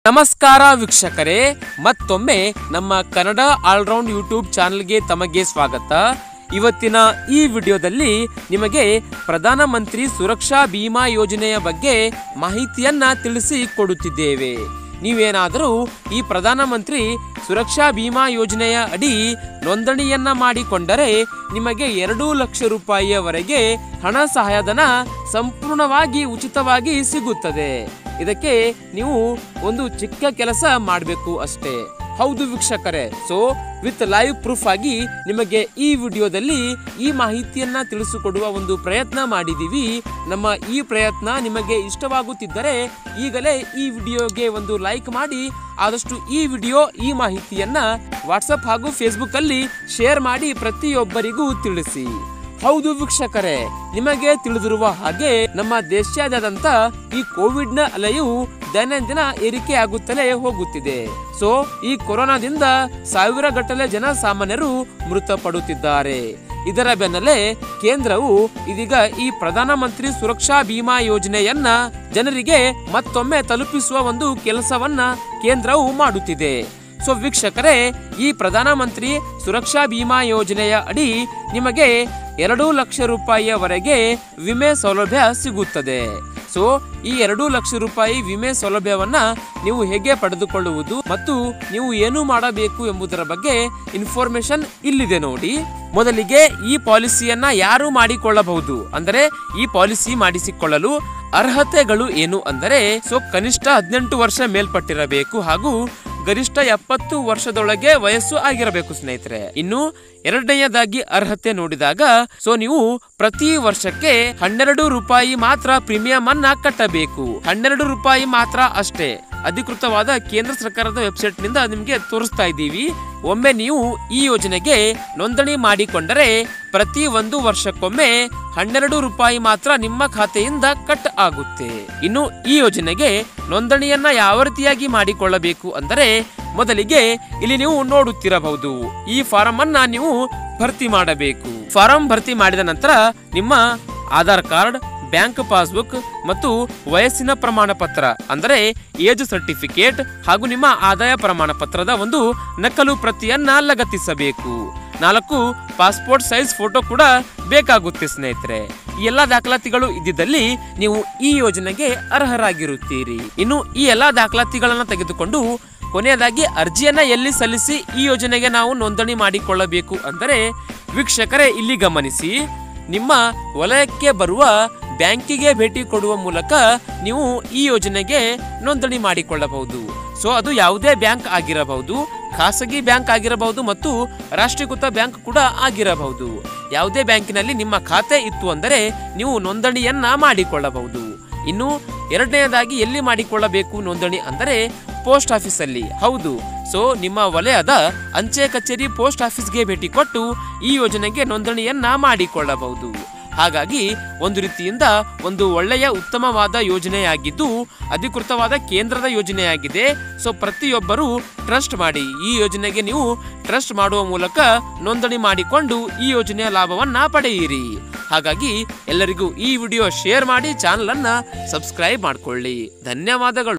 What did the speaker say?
ನಮಸ್ಕಾರ ವೀಕ್ಷಕರೇ ಮತ್ತೊಮ್ಮೆ ನಮ್ಮ ಕನ್ನಡ ಆಲ್ರೌಂಡ್ ಯೂಟ್ಯೂಬ್ ಚಾನಲ್ಗೆ ತಮಗೆ ಸ್ವಾಗತ ಇವತ್ತಿನ ಈ ವಿಡಿಯೋದಲ್ಲಿ ನಿಮಗೆ ಪ್ರಧಾನಮಂತ್ರಿ ಸುರಕ್ಷಾ ಬಿಮಾ ಯೋಜನೆಯ ಬಗ್ಗೆ ಮಾಹಿತಿಯನ್ನ ತಿಳಿಸಿ ಕೊಡುತ್ತಿದ್ದೇವೆ ನೀವೇನಾದರೂ ಈ ಪ್ರಧಾನಮಂತ್ರಿ ಸುರಕ್ಷಾ ಬಿಮಾ ಯೋಜನೆಯ ಅಡಿ ನೋಂದಣಿಯನ್ನ ಮಾಡಿಕೊಂಡರೆ ನಿಮಗೆ ಎರಡು ಲಕ್ಷ ರೂಪಾಯಿಯವರೆಗೆ ಹಣ ಸಹಾಯಧನ ಸಂಪೂರ್ಣವಾಗಿ ಉಚಿತವಾಗಿ ಸಿಗುತ್ತದೆ ಇದಕ್ಕೆ ನೀವು ಒಂದು ಚಿಕ್ಕ ಕೆಲಸ ಮಾಡಬೇಕು ಅಷ್ಟೇ ಹೌದು ವೀಕ್ಷಕರೇ ಸೊ ವಿತ್ ಲೈವ್ ಪ್ರೂಫ್ ಆಗಿ ನಿಮಗೆ ಈ ವಿಡಿಯೋದಲ್ಲಿ ಈ ಮಾಹಿತಿಯನ್ನ ತಿಳಿಸಿಕೊಡುವ ಒಂದು ಪ್ರಯತ್ನ ಮಾಡಿದೀವಿ ನಮ್ಮ ಈ ಪ್ರಯತ್ನ ನಿಮಗೆ ಇಷ್ಟವಾಗುತ್ತಿದ್ದರೆ ಈಗಲೇ ಈ ವಿಡಿಯೋಗೆ ಒಂದು ಲೈಕ್ ಮಾಡಿ ಆದಷ್ಟು ಈ ವಿಡಿಯೋ ಈ ಮಾಹಿತಿಯನ್ನ ವಾಟ್ಸಪ್ ಹಾಗೂ ಫೇಸ್ಬುಕ್ ಅಲ್ಲಿ ಶೇರ್ ಮಾಡಿ ಪ್ರತಿಯೊಬ್ಬರಿಗೂ ತಿಳಿಸಿ ಹೌದು ವೀಕ್ಷಕರೇ ನಿಮಗೆ ತಿಳಿದಿರುವ ಹಾಗೆ ನಮ್ಮ ದೇಶಾದ್ಯಂತ ಈ ಕೋವಿಡ್ ನ ಅಲೆಯು ದೈನಂದಿನ ಏರಿಕೆ ಆಗುತ್ತಲೇ ಹೋಗುತ್ತಿದೆ ಸೊ ಈ ಕೊರೋನಾದಿಂದ ಸಾವಿರ ಗಟ್ಟಲೆ ಜನ ಸಾಮಾನ್ಯರು ಮೃತಪಡುತ್ತಿದ್ದಾರೆ ಇದರ ಬೆನ್ನಲ್ಲೇ ಕೇಂದ್ರವು ಇದೀಗ ಈ ಪ್ರಧಾನಮಂತ್ರಿ ಸುರಕ್ಷಾ ಬಿಮಾ ಯೋಜನೆಯನ್ನ ಜನರಿಗೆ ಮತ್ತೊಮ್ಮೆ ತಲುಪಿಸುವ ಒಂದು ಕೆಲಸವನ್ನ ಕೇಂದ್ರವು ಮಾಡುತ್ತಿದೆ ಸೊ ವೀಕ್ಷಕರೇ ಈ ಪ್ರಧಾನಮಂತ್ರಿ ಸುರಕ್ಷಾ ಬಿಮಾ ಯೋಜನೆಯ ಅಡಿ ನಿಮಗೆ ಎರಡು ಲಕ್ಷ ರೂಪಾಯಿಯವರೆಗೆ ವಿಮೆ ಸೌಲಭ್ಯ ಸಿಗುತ್ತದೆ ಸೊ ಈ ಎರಡು ಲಕ್ಷ ರೂಪಾಯಿ ವಿಮೆ ಸೌಲಭ್ಯವನ್ನ ನೀವು ಹೇಗೆ ಪಡೆದುಕೊಳ್ಳುವುದು ಮತ್ತು ನೀವು ಏನು ಮಾಡಬೇಕು ಎಂಬುದರ ಬಗ್ಗೆ ಇನ್ಫಾರ್ಮೇಶನ್ ಇಲ್ಲಿದೆ ನೋಡಿ ಮೊದಲಿಗೆ ಈ ಪಾಲಿಸಿಯನ್ನ ಯಾರು ಮಾಡಿಕೊಳ್ಳಬಹುದು ಅಂದರೆ ಈ ಪಾಲಿಸಿ ಮಾಡಿಸಿಕೊಳ್ಳಲು ಅರ್ಹತೆಗಳು ಏನು ಅಂದರೆ ಸೊ ಕನಿಷ್ಠ ಹದಿನೆಂಟು ವರ್ಷ ಮೇಲ್ಪಟ್ಟಿರಬೇಕು ಹಾಗೂ ಗರಿಷ್ಠ ಎಪ್ಪತ್ತು ವರ್ಷದೊಳಗೆ ವಯಸ್ಸು ಆಗಿರಬೇಕು ಸ್ನೇಹಿತರೆ ಇನ್ನು ಎರಡನೆಯದಾಗಿ ಅರ್ಹತೆ ನೋಡಿದಾಗ ಸೊ ನೀವು ಪ್ರತಿ ವರ್ಷಕ್ಕೆ ಹನ್ನೆರಡು ರೂಪಾಯಿ ಮಾತ್ರ ಪ್ರೀಮಿಯಂ ಅನ್ನ ಕಟ್ಟಬೇಕು ಹನ್ನೆರಡು ರೂಪಾಯಿ ಮಾತ್ರ ಅಷ್ಟೇ ಅಧಿಕೃತವಾದ ಕೇಂದ್ರ ಸರ್ಕಾರದ ವೆಬ್ಸೈಟ್ ನಿಂದ ನಿಮಗೆ ತೋರಿಸ್ತಾ ಇದ್ದೀವಿ ಒಮ್ಮೆ ನೀವು ಈ ಯೋಜನೆಗೆ ನೋಂದಣಿ ಮಾಡಿಕೊಂಡರೆ ಪ್ರತಿ ಒಂದು ವರ್ಷಕ್ಕೊಮ್ಮೆ ಹನ್ನೆರಡು ರೂಪಾಯಿ ಮಾತ್ರ ನಿಮ್ಮ ಖಾತೆಯಿಂದ ಕಟ್ ಆಗುತ್ತೆ ಇನ್ನು ಈ ಯೋಜನೆಗೆ ನೋಂದಣಿಯನ್ನ ಯಾವ ರೀತಿಯಾಗಿ ಮಾಡಿಕೊಳ್ಳಬೇಕು ಅಂದರೆ ಮೊದಲಿಗೆ ಇಲ್ಲಿ ನೀವು ನೋಡುತ್ತಿರಬಹುದು ಈ ಫಾರಂ ಅನ್ನ ನೀವು ಭರ್ತಿ ಮಾಡಬೇಕು ಫಾರಂ ಭರ್ತಿ ಮಾಡಿದ ನಂತರ ನಿಮ್ಮ ಆಧಾರ್ ಕಾರ್ಡ್ ಬ್ಯಾಂಕ್ ಪಾಸ್ಬುಕ್ ಮತ್ತು ವಯಸ್ಸಿನ ಪ್ರಮಾಣ ಪತ್ರ ಅಂದರೆ ಏಜ್ ಸರ್ಟಿಫಿಕೇಟ್ ಹಾಗೂ ನಿಮ್ಮ ಆದಾಯ ಪ್ರಮಾಣ ಪತ್ರದ ಒಂದು ನಕಲು ಪ್ರತಿಯನ್ನ ಲಗತ್ತಿಸಬೇಕು ನಾಲ್ಕು ಪಾಸ್ಪೋರ್ಟ್ ಸೈಜ್ ಫೋಟೋ ಕೂಡ ಬೇಕಾಗುತ್ತೆ ಸ್ನೇಹಿತರೆ ಈ ಎಲ್ಲ ದಾಖಲಾತಿಗಳು ಇದ್ದಿದ್ದಲ್ಲಿ ನೀವು ಈ ಯೋಜನೆಗೆ ಅರ್ಹರಾಗಿರುತ್ತೀರಿ ಇನ್ನು ಈ ಎಲ್ಲಾ ದಾಖಲಾತಿಗಳನ್ನ ತೆಗೆದುಕೊಂಡು ಕೊನೆಯದಾಗಿ ಅರ್ಜಿಯನ್ನ ಎಲ್ಲಿ ಸಲ್ಲಿಸಿ ಈ ಯೋಜನೆಗೆ ನಾವು ನೋಂದಣಿ ಮಾಡಿಕೊಳ್ಳಬೇಕು ಅಂದರೆ ವೀಕ್ಷಕರೇ ಇಲ್ಲಿ ಗಮನಿಸಿ ನಿಮ್ಮ ವಲಯಕ್ಕೆ ಬರುವ ಬ್ಯಾಂಕಿಗೆ ಭೇಟಿ ಕೊಡುವ ಮೂಲಕ ನೀವು ಈ ಯೋಜನೆಗೆ ನೋಂದಣಿ ಮಾಡಿಕೊಳ್ಳಬಹುದು ಸೊ ಅದು ಯಾವುದೇ ಬ್ಯಾಂಕ್ ಆಗಿರಬಹುದು ಖಾಸಗಿ ಬ್ಯಾಂಕ್ ಆಗಿರಬಹುದು ಮತ್ತು ರಾಷ್ಟ್ರೀಕೃತ ಬ್ಯಾಂಕ್ ಕೂಡ ಆಗಿರಬಹುದು ಯಾವುದೇ ಬ್ಯಾಂಕಿನಲ್ಲಿ ನಿಮ್ಮ ಖಾತೆ ಇತ್ತು ಅಂದರೆ ನೀವು ನೋಂದಣಿಯನ್ನ ಮಾಡಿಕೊಳ್ಳಬಹುದು ಇನ್ನು ಎರಡನೆಯದಾಗಿ ಎಲ್ಲಿ ಮಾಡಿಕೊಳ್ಳಬೇಕು ನೋಂದಣಿ ಅಂದರೆ ಪೋಸ್ಟ್ ಆಫೀಸಲ್ಲಿ ಹೌದು ಸೊ ನಿಮ್ಮ ವಲಯದ ಅಂಚೆ ಕಚೇರಿ ಪೋಸ್ಟ್ ಆಫೀಸ್ಗೆ ಭೇಟಿ ಕೊಟ್ಟು ಈ ಯೋಜನೆಗೆ ನೋಂದಣಿಯನ್ನ ಮಾಡಿಕೊಳ್ಳಬಹುದು ಹಾಗಾಗಿ ಒಂದು ರೀತಿಯಿಂದ ಒಂದು ಒಳ್ಳೆಯ ಉತ್ತಮವಾದ ಯೋಜನೆಯಾಗಿದ್ದು ಅಧಿಕೃತವಾದ ಕೇಂದ್ರದ ಯೋಜನೆಯಾಗಿದೆ ಸೊ ಪ್ರತಿಯೊಬ್ಬರು ಟ್ರಸ್ಟ್ ಮಾಡಿ ಈ ಯೋಜನೆಗೆ ನೀವು ಟ್ರಸ್ಟ್ ಮಾಡುವ ಮೂಲಕ ನೋಂದಣಿ ಮಾಡಿಕೊಂಡು ಈ ಯೋಜನೆಯ ಲಾಭವನ್ನ ಪಡೆಯಿರಿ ಹಾಗಾಗಿ ಎಲ್ಲರಿಗೂ ಈ ವಿಡಿಯೋ ಶೇರ್ ಮಾಡಿ ಚಾನಲ್ ಅನ್ನ ಸಬ್ಸ್ಕ್ರೈಬ್ ಮಾಡಿಕೊಳ್ಳಿ ಧನ್ಯವಾದಗಳು